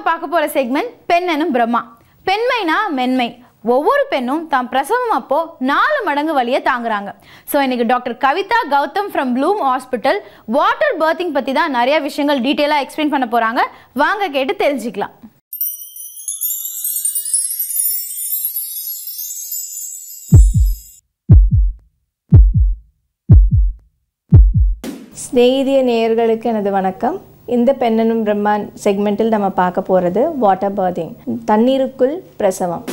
பார்க்க போகிற செக்மெண்ட் பெண் எனும் பிரம்மா பெண்மைனா மென்மை ஒவ்வொரு பெண்ணும் தாம் பிரசவம் அப்போ நாலு மடங்கு வலியை தாங்குறாங்க ஸோ இன்னைக்கு doctor Kavitha Gautham from Bloom hospital water birthing பற்றி தான் நிறைய விஷயங்கள் டீட்டெயிலாக எக்ஸ்பிளைன் பண்ண போகிறாங்க வாங்க கேட்டு தெரிஞ்சுக்கலாம் ஸ்நேகிதிய நேயர்களுக்கு எனது வணக்கம் இந்த பெண்ணனும் பிரம்மான் செக்மெண்ட்டில் நம்ம பார்க்க போகிறது வாட்டர் பர்திங் தண்ணீருக்குள் பிரசவம்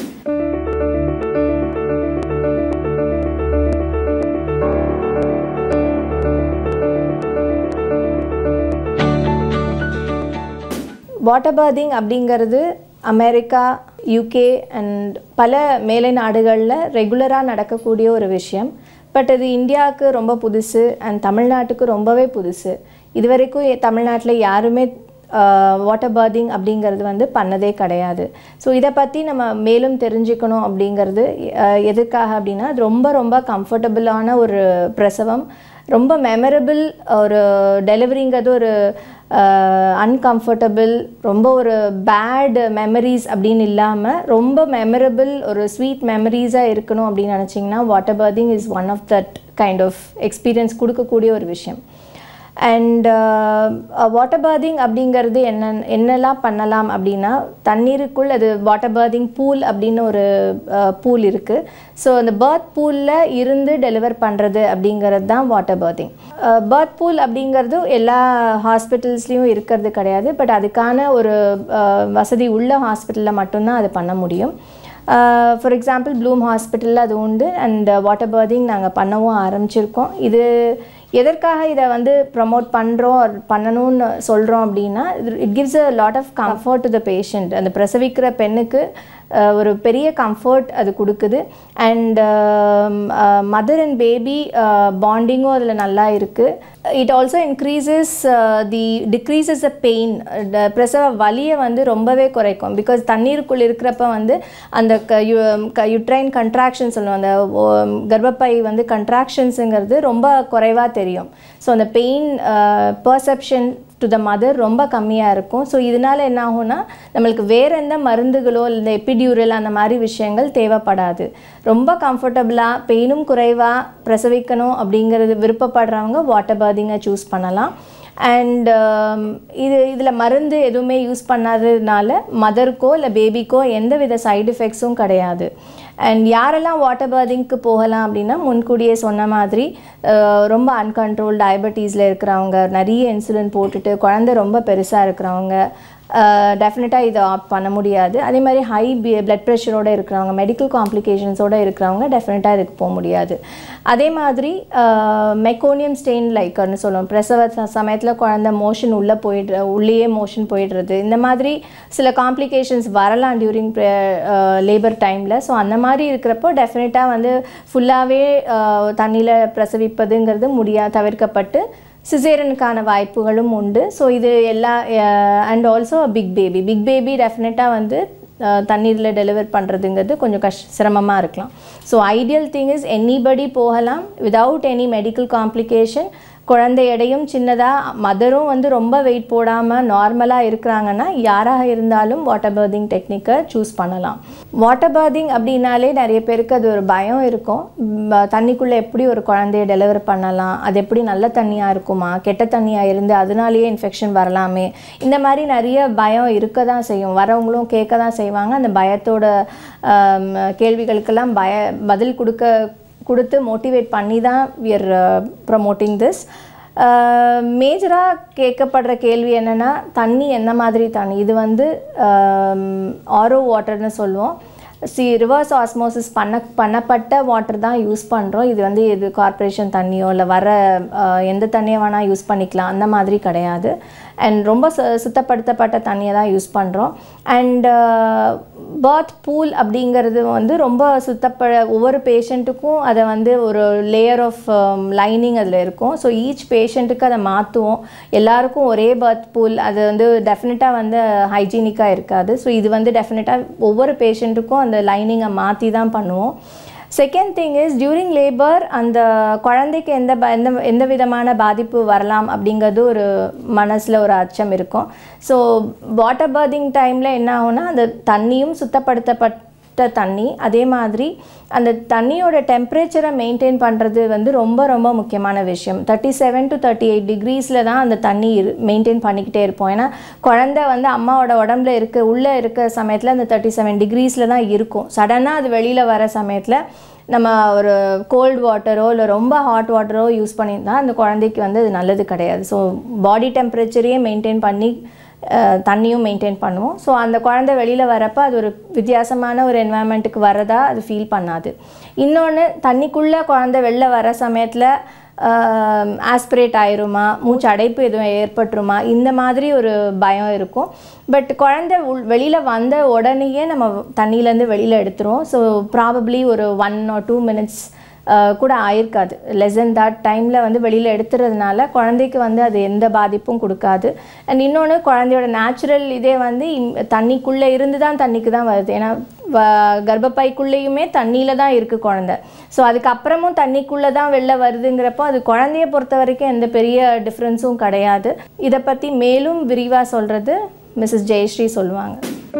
வாட்டர் பர்திங் அப்படிங்கிறது அமெரிக்கா யூகே அண்ட் பல மேலை நாடுகளில் ரெகுலராக நடக்கக்கூடிய ஒரு விஷயம் பட் இது இந்தியாவுக்கு ரொம்ப புதுசு அண்ட் தமிழ்நாட்டுக்கு ரொம்பவே புதுசு இது வரைக்கும் எ- தமிழ்நாட்டில் யாருமே வாட்டர் பர்திங் அப்படிங்கிறது வந்து பண்ணதே கிடையாது ஸோ இதை பற்றி நம்ம மேலும் தெரிஞ்சுக்கணும் அப்படிங்கிறது அஹ், எதுக்காக அப்படின்னா அது ரொம்ப ரொம்ப கம்ஃபர்டபுளான ஒரு பிரசவம் ரொம்ப மெமரபிள் ஒரு டெலிவரிங்கிறது ஒரு அன்கம்ஃபர்டபுள் ரொம்ப ஒரு பேட் மெமரிஸ் அப்படின்னு இல்லாமல் ரொம்ப மெமரபிள் ஒரு ஸ்வீட் மெமரிஸாக இருக்கணும் அப்படின்னு நினச்சிங்கன்னா water birthing is one of that kind of experience கொடுக்கக்கூடிய ஒரு விஷயம் அண்ட் வாட்டர் பர்திங் அப்படிங்கிறது என்ன என்னெல்லாம் பண்ணலாம் அப்படின்னா தண்ணீருக்குள் அது வாட்டர் பர்திங் பூல் அப்படின்னு ஒரு பூல் இருக்குது ஸோ அந்த பர்த் பூலில் இருந்து டெலிவர் பண்ணுறது அப்படிங்கிறது தான் வாட்டர் பர்திங் பர்த் பூல் அப்படிங்கிறது எல்லா ஹாஸ்பிட்டல்ஸ்லேயும் இருக்கிறது கிடையாது பட் அதுக்கான ஒரு அஹ், வசதி உள்ள ஹாஸ்பிட்டலில் மட்டும்தான் அது பண்ண முடியும் ஃபார் எக்ஸாம்பிள் ப்ளூம் ஹாஸ்பிட்டலில் அது உண்டு அண்ட் வாட்டர் பர்திங் நாங்கள் பண்ணவும் ஆரம்பிச்சிருக்கோம் இது எதற்காக இதை வந்து ப்ரமோட் பண்ணுறோம் பண்ணணும்னு சொல்கிறோம் அப்படின்னா it gives a lot of comfort to the patient அந்த பிரசவிக்கிற பெண்ணுக்கு அஹ், ஒரு பெரிய கம்ஃபர்ட் அது கொடுக்குது அண்ட் மதர் அண்ட் பேபி பாண்டிங்கும் அதில் நல்லா இருக்குது it also increases the decreases a pain பிரசவ வலியை வந்து ரொம்பவே குறைக்கும் பிகாஸ் தண்ணீருக்குள் இருக்கிறப்ப வந்து அந்த க யுட்ரைன் கன்ட்ராக்ஷன் சொல்லுவோம் அந்த ஓ- கர்ப்பப்பை வந்து கன்ட்ராக்ஷன்ஸுங்கிறது ரொம்ப குறைவாக தெரியும் ஸோ அந்த pain perception to the mother ரொம்ப கம்மியாக இருக்கும் ஸோ இதனால என்ன ஆகும்னா நம்மளுக்கு வேறு எந்த மருந்துகளோ இல்லை இந்த எபிடியூரல் அந்த மாதிரி விஷயங்கள் தேவைப்படாது ரொம்ப கம்ஃபர்டபுளாக பெயினும் குறைவாக பிரசவிக்கணும் அப்படிங்கிறது விருப்பப்படுறவங்க வாட்டர் பர்திங்கை சூஸ் பண்ணலாம் அண்ட் இது இதில் மருந்து எதுவுமே யூஸ் பண்ணாததுனால மதருக்கோ இல்லை பேபிக்கோ எந்த வித சைடு எஃபெக்ட்ஸும் கிடையாது அண்ட் யாரெல்லாம் வாட்டர் பர்திங்க்கு போகலாம் அப்படின்னா முன்கூடியே சொன்ன மாதிரி அஹ், ரொம்ப அன்கண்ட்ரோல் டயபெட்டீஸில் இருக்கிறவங்க நிறைய இன்சுலின் போட்டுட்டு குழந்தை ரொம்ப பெருசாக இருக்கிறவங்க டெஃபினட்டாக இதை ஆப்ட் பண்ண முடியாது அதே மாதிரி ஹை பிளட் ப்ரெஷரோட இருக்கிறவங்க மெடிக்கல் காம்ப்ளிகேஷன்ஸோட இருக்கிறவங்க டெஃபினட்டாக இதுக்கு போக முடியாது அதே மாதிரி மெக்கோனியம் ஸ்டெயின் லைக்கர்னு சொல்லுவோம் பிரசவ சமயத்தில் குழந்தை மோஷன் உள்ளே போயிடுற உள்ளேயே மோஷன் போயிடுறது இந்த மாதிரி சில காம்ப்ளிகேஷன்ஸ் வரலாம் டியூரிங் லேபர் டைமில் ஸோ அந்த மாதிரி இருக்கிறப்போ டெஃபினட்டாக வந்து ஃபுல்லாகவே தண்ணியில் பிரசவிப்பதுங்கிறது முடியா தவிர்க்கப்பட்டு சிசேரனுக்கான வாய்ப்புகளும் உண்டு ஸோ இது எல்லா and also big baby big baby டெஃபினட்டாக வந்து தண்ணீரில் டெலிவர் பண்ணுறதுங்கிறது கொஞ்சம் கஷ் சிரமமாக இருக்கலாம் so ideal thing is anybody போகலாம் விதவுட் எனி மெடிக்கல் காம்ப்ளிகேஷன் குழந்தை எடையும் சின்னதாக மதரும் வந்து ரொம்ப வெயிட் போடாமல் நார்மலாக இருக்கிறாங்கன்னா யாராக இருந்தாலும் வாட்டர் பர்திங் டெக்னிக்கை சூஸ் பண்ணலாம் வாட்டர் பர்திங் அப்படின்னாலே நிறைய பேருக்கு அது ஒரு பயம் இருக்கும் ம், தண்ணிக்குள்ளே எப்படி ஒரு குழந்தைய டெலிவர் பண்ணலாம் அது எப்படி நல்ல தண்ணியாக இருக்குமா கெட்ட தண்ணியாக இருந்து அதனாலேயே இன்ஃபெக்ஷன் வரலாமே இந்த மாதிரி நிறைய பயம் இருக்க தான் செய்யும் வரவங்களும் கேட்க தான் செய்வாங்க அந்த பயத்தோட ஆம், கேள்விகளுக்கெல்லாம் பய பதில் கொடுக்க கொடுத்து மோட்டிவேட் பண்ணி தான் வியர் ப்ரமோட்டிங் திஸ் மேஜராக கேட்கப்படுற கேள்வி என்னென்னா தண்ணி என்ன மாதிரி தண்ணி இது வந்து ஆரோ வாட்டர்னு சொல்லுவோம் சி ரிவர்ஸ் ஆஸ்மோசிஸ் பண்ண பண்ணப்பட்ட வாட்டர் தான் யூஸ் பண்ணுறோம் இது வந்து இது கார்ப்பரேஷன் தண்ணியோ இல்லை வர அஹ், எந்த தண்ணியை வேணால் யூஸ் பண்ணிக்கலாம் அந்த மாதிரி கிடையாது அண்ட் ரொம்ப சு சுத்தப்படுத்தப்பட்ட தண்ணியை தான் யூஸ் பண்ணுறோம் அண்ட் பர்த் பூல் அப்படிங்கிறது வந்து ரொம்ப சுத்தப்பட ஒவ்வொரு பேஷண்ட்டுக்கும் அதை வந்து ஒரு லேயர் ஆஃப் லைனிங் அதில் இருக்கும் ஸோ ஈச் பேஷண்ட்டுக்கு அதை மாற்றுவோம் எல்லாருக்கும் ஒரே பர்த் பூல் அது வந்து டெஃபினட்டாக வந்து ஹைஜீனிக்காக இருக்காது ஸோ இது வந்து டெஃபினட்டாக ஒவ்வொரு பேஷண்ட்டுக்கும் அந்த லைனிங்கை மாற்றி தான் பண்ணுவோம் second thing is during labour அந்த குழந்தைக்கு எந்த ப எந்த எந்த விதமான பாதிப்பு வரலாம் அப்படிங்கிறது ஒரு மனசில் ஒரு அச்சம் இருக்கும் ஸோ வாட்டர் பர்திங் டைமில் என்ன ஆகும்னா அந்த தண்ணியும் சுத்தப்படுத்தப்பட்ட தண்ணி அதே மாதிரி அந்த தண்ணியோட டெம்பரேச்சரை மெயின்டைன் பண்ணுறது வந்து ரொம்ப ரொம்ப முக்கியமான விஷயம் thirty seven to thirty eight டிகிரீஸில் தான் அந்த தண்ணி மெயின்டைன் பண்ணிக்கிட்டே இருப்போம் ஏன்னா குழந்தை வந்து அம்மாவோட உடம்புல இருக்க உள்ளே இருக்க சமயத்தில் அந்த தேர்ட்டி செவன் டிகிரீஸில் தான் இருக்கும் சடனாக அது வெளியில் வர சமயத்தில் நம்ம ஒரு கோல்ட் வாட்டரோ இல்லை ரொம்ப ஹாட் வாட்டரோ யூஸ் பண்ணியிருந்தா அந்த குழந்தைக்கு வந்து அது நல்லது கிடையாது ஸோ பாடி டெம்பரேச்சரையே மெயின்டைன் பண்ணி அஹ், தண்ணியும் மெயின்டைன் பண்ணுவோம் ஸோ அந்த குழந்தை வெளியில் வரப்போ அது ஒரு வித்தியாசமான ஒரு என்வாயன்மெண்ட்டுக்கு வரதா அது ஃபீல் பண்ணாது இன்னொன்று தண்ணிக்குள்ளே குழந்தை வெளில வர சமயத்தில் ஆஸ்பிரேட் ஆயிருமா மூச்சு அடைப்பு எதுவும் ஏற்பட்டுருமா இந்த மாதிரி ஒரு பயம் இருக்கும் பட் குழந்தை உள் வெளியில் வந்த உடனேயே நம்ம தண்ணியிலேருந்து வெளியில் எடுத்துருவோம் ஸோ ப்ராபப்ளி ஒரு ஒன் ஆர் டூ மினிட்ஸ் கூட ஆயிருக்காது லெஸ் than that டைமில் வந்து வெளியில் எடுத்துறதுனால குழந்தைக்கு வந்து அது எந்த பாதிப்பும் கொடுக்காது அண்ட் இன்னொன்று குழந்தையோட நேச்சுரல் இதே வந்து இம்- தண்ணிக்குள்ளே இருந்து தான் தண்ணிக்கு தான் வருது ஏன்னா வ- கர்ப்பப்பைக்குள்ளேயுமே தண்ணியில் தான் இருக்குது குழந்தை ஸோ அதுக்கப்புறமும் தண்ணிக்குள்ளே தான் வெளில வருதுங்கிறப்போ அது குழந்தைய பொறுத்த வரைக்கும் எந்த பெரிய டிஃப்ரென்ஸும் கிடையாது இதை பற்றி மேலும் விரிவாக சொல்கிறது மிஸ்ஸஸ் ஜெயஸ்ரீ சொல்லுவாங்க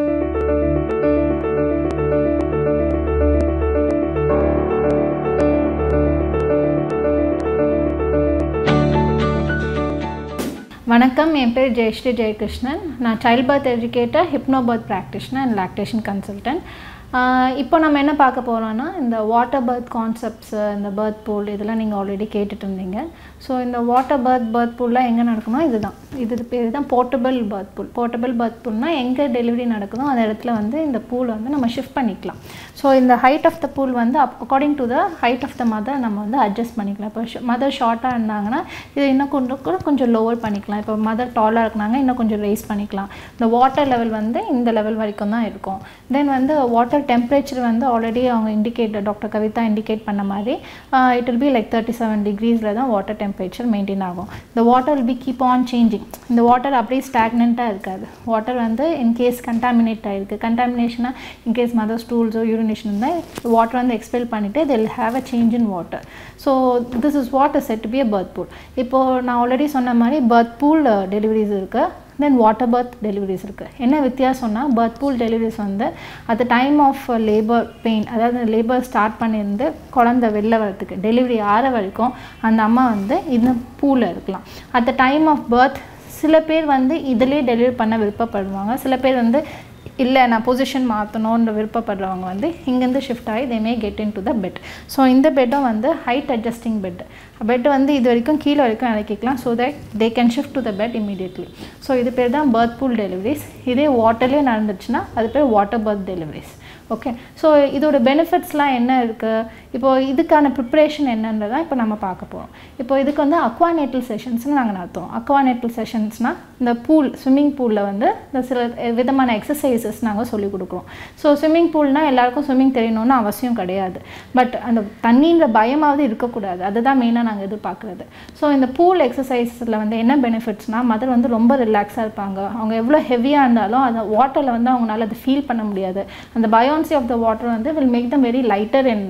வணக்கம் என் பேர் ஜெயஸ்ரீ ஜெயகிருஷ்ணன் நான் childbirth educator hypnobirth practitioner and lactation consultant இப்போ நம்ம என்ன பார்க்க போகிறோம்னா இந்த வாட்டர் பர்த் கான்செப்ட்ஸு இந்த பர்த் பூல் இதெல்லாம் நீங்கள் ஆல்ரெடி கேட்டுட்டு இருந்தீங்க ஸோ இந்த வாட்டர் பர்த் பர்த் பூல்லாம் எங்கே நடக்குமோ இதுதான் இது பேர் தான் portable birth pool portable birth பூல்னால் எங்கே டெலிவரி நடக்குதோ அந்த இடத்துல வந்து இந்த பூல் வந்து நம்ம ஷிஃப்ட் பண்ணிக்கலாம் ஸோ இந்த ஹைட் ஆஃப் த பூல் வந்து according to the height of the mother நம்ம வந்து அட்ஜஸ்ட் பண்ணிக்கலாம் இப்போ மதர் ஷார்ட்டாக இருந்தாங்கன்னா இது இன்னும் கொஞ்சம் கூட கொஞ்சம் லோவர் பண்ணிக்கலாம் இப்போ மதர் டாலாக இருந்தாங்க இன்னும் கொஞ்சம் ரைஸ் பண்ணிக்கலாம் இந்த வாட்டர் லெவல் வந்து இந்த லெவல் வரைக்கும் தான் இருக்கும் தென் வந்து வாட்டர் டெம்பரேச்சர் வந்து ஆல்ரெடி அவங்க இண்டிகேட் டாக்டர் கவிதா இண்டிகேட் பண்ண மாதிரி it will be like thirty seven டிகிரீஸில் தான் வாட்டர் டெம்பரேச்சர் மெயின்டைன் ஆகும் இந்த water will be keep on changing இந்த வாட்டர் அப்படியே ஸ்டாக்னண்ட்டாக இருக்காது வாட்டர் வந்து இன்கேஸ் கண்டாமினேட் ஆகிருக்கு கண்டாமினேஷனாக இன்கேஸ் மதர் ஸ்டூல்ஸோ யூரினேஷன் இருந்தால் வாட்டர் வந்து எக்ஸ்பெல் பண்ணிவிட்டு they'll have a change in water so this is water set be a birth pool இப்போது நான் ஆல்ரெடி சொன்ன மாதிரி பர்த் பூல் டெலிவரிஸ் இருக்குது தென் வாட்டர் பர்த் டெலிவரிஸ் இருக்குது என்ன வித்தியாசம்னா பர்த் பூல் டெலிவரிஸ் வந்து at time of labour pain அதாவது லேபர் ஸ்டார்ட் பண்ணியிருந்து குழந்தை வெளில வரதுக்கு டெலிவரி ஆற வரைக்கும் அந்த அம்மா வந்து இந்த பூலில் இருக்கலாம் at the time of birth சில பேர் வந்து இதிலே டெலிவரி பண்ண விருப்பப்படுவாங்க சில பேர் வந்து இல்லை நான் பொசிஷன் மாற்றணுன்ற விருப்பப்படுறவங்க வந்து இங்கேருந்து ஷிஃப்ட் ஆகி they may get into the bed so இந்த பெட்டும் வந்து ஹைட் அட்ஜஸ்டிங் பெட் பெட் வந்து இது வரைக்கும் கீழே வரைக்கும் இறக்கிக்கலாம் so that they can shift to the bed immediately so இது பேர் தான் பர்த் பூல் டெலிவரிஸ் இதே வாட்டர்லேயே நடந்துச்சுன்னா அது பேர் water birth deliveries okay so இதோட பெனிஃபிட்ஸ்லாம் என்ன இருக்குது இப்போது இதுக்கான ப்ரிப்ரேஷன் என்னன்றதை இப்போ நம்ம பார்க்க போகிறோம் இப்போ இதுக்கு வந்து அக்வானேட்டல் செஷன்ஸ்னு நாங்கள் நடத்துவோம் அக்வானேட்டல் செஷன்ஸ்னால் இந்த பூல் ஸ்விம்மிங் பூலில் வந்து இந்த சில விதமான எக்ஸசைசஸ் நாங்கள் சொல்லிக் கொடுக்குறோம் ஸோ ஸ்விம்மிங் பூல்னால் எல்லாருக்கும் ஸ்விம்மிங் தெரியணும்னு அவசியம் கிடையாது பட் அந்த தண்ணின்ற பயமாவது இருக்கக்கூடாது அதுதான் மெயினாக நாங்கள் எதிர்பார்க்குறது ஸோ இந்த பூல் எக்ஸசைஸில் வந்து என்ன பெனிஃபிட்ஸ்னால் மதர் வந்து ரொம்ப ரிலாக்ஸாக இருப்பாங்க அவங்க எவ்வளோ ஹெவியாக இருந்தாலும் அந்த வாட்டரில் வந்து அவங்களால அதை ஃபீல் பண்ண முடியாது அந்த பயோன்சி ஆஃப் த வாட்டர் வந்து will make them very lighter in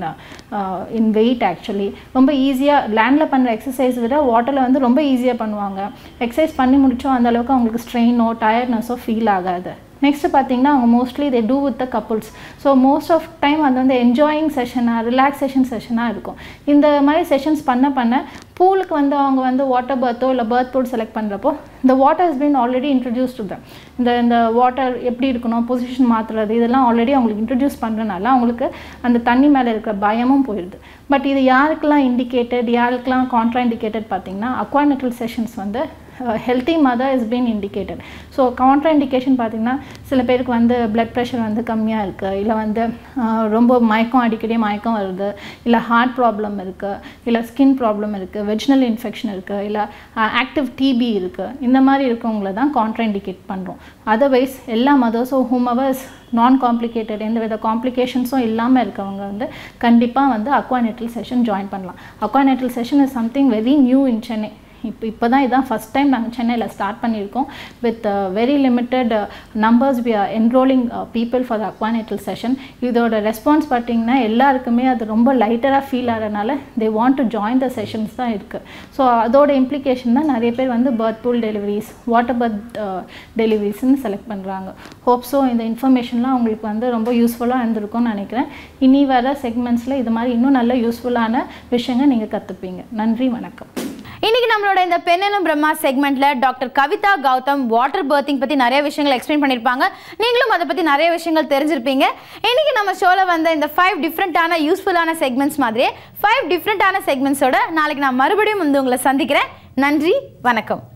in weight actually ரொம்ப ஈஸியாக லேண்டில் பண்ணுற எக்ஸசைஸ் விட வாட்டரில் வந்து ரொம்ப ஈஸியாக பண்ணுவாங்க எக்ஸசைஸ் பண்ணி முடிச்சோம் அந்த அளவுக்கு அவங்களுக்கு ஸ்ட்ரெயினோ டயர்ட்னஸோ ஃபீல் ஆகாது நெக்ஸ்ட் பார்த்தீங்கன்னா அவங்க mostly they do with the couples so most of time அது வந்து என்ஜாயிங் செஷனாக ரிலாக்ஸேஷன் செஷனாக இருக்கும் இந்த மாதிரி செஷன்ஸ் பண்ண பண்ண பூலுக்கு வந்து அவங்க வந்து வாட்டர் பர்த்தோ இல்லை பர்த் பூல் செலக்ட் பண்ணுறப்போ இந்த water has been already introduced to them இந்த இந்த வாட்டர் எப்படி இருக்கணும் பொசிஷன் மாற்றுறது இதெல்லாம் ஆல்ரெடி அவங்களுக்கு இன்ட்ரடியூஸ் பண்ணுறனால அவங்களுக்கு அந்த தண்ணி மேலே இருக்கிற பயமும் போயிடுது பட் இது யாருக்கெல்லாம் இண்டிகேட்டட் யாருக்கெல்லாம் கான்ட்ரா இண்டிகேட்டட் பார்த்தீங்கன்னா அக்வானெட்டல் செஷன்ஸ் வந்து healthy mother is been indicated so contraindication பார்த்திங்கன்னா சில பேருக்கு வந்து பிளட் ப்ரெஷர் வந்து கம்மியாக இருக்குது இல்லை வந்து அஹ், ரொம்ப மயக்கம் அடிக்கடி மயக்கம் வருது இல்லை ஹார்ட் ப்ராப்ளம் இருக்குது இல்லை ஸ்கின் ப்ராப்ளம் இருக்குது வெஜினல் இன்ஃபெக்ஷன் இருக்குது இல்லை ஆக்டிவ் டிபி இருக்குது இந்த மாதிரி இருக்கவங்கள தான் கான்ட்ரா இண்டிகேட் பண்ணுறோம் அதர்வைஸ் எல்லா மதர்ஸும் ஹூமவர்ஸ் நான் காம்ப்ளிகேட்டட் எந்த வித காம்ப்ளிகேஷன்ஸும் இல்லாமல் இருக்கவங்க வந்து கண்டிப்பாக வந்து அக்வானெட்டல் செஷன் ஜாயின் பண்ணலாம் aquanatal session is something very new in Chennai இப்போ இப்போ தான் இதான் ஃபஸ்ட் டைம் நாங்கள் சென்னையில் ஸ்டார்ட் பண்ணியிருக்கோம் with very limited numbers we are enrolling people for the aquanatal session இதோட ரெஸ்பான்ஸ் பார்த்தீங்கன்னா எல்லாருக்குமே அது ரொம்ப லைட்டராக ஃபீல் ஆகிறதுனால they want to join the sessions தான் இருக்குது ஸோ அதோட இம்ப்ளிகேஷன் தான் நிறைய பேர் வந்து birth pool deliveries water birth டெலிவரிஸ்ன்னு செலக்ட் பண்ணுறாங்க ஹோப் ஸோ இந்த இன்ஃபர்மேஷன்லாம் உங்களுக்கு வந்து ரொம்ப யூஸ்ஃபுல்லாக இருந்திருக்கும்னு நினைக்கிறேன் இனி வர செக்மெண்ட்ஸில் இது மாதிரி இன்னும் நல்ல யூஸ்ஃபுல்லான விஷயங்கள் நீங்கள் கற்றுப்பீங்க நன்றி வணக்கம் இன்னைக்கு நம்மளோட இந்த பெண்ணெனும் பிரம்மா செக்மெண்ட்ல doctor Kavitha Gautam water birthing பத்தி நிறைய விஷயங்கள் எக்ஸ்பிளைன் பண்ணியிருப்பாங்க நீங்களும் அதை பத்தி நிறைய விஷயங்கள் தெரிஞ்சிருப்பீங்க இன்னைக்கு நம்ம ஷோல வந்த இந்த ஃபைவ் டிஃப்ரெண்ட்டான யூஸ்ஃபுல்லான செக்மெண்ட்ஸ் மாதிரியே ஃபைவ் டிஃப்ரெண்ட்டான செக்மெண்ட்ஸோட நாளைக்கு நான் மறுபடியும் வந்து உங்களை சந்திக்கிறேன் நன்றி வணக்கம்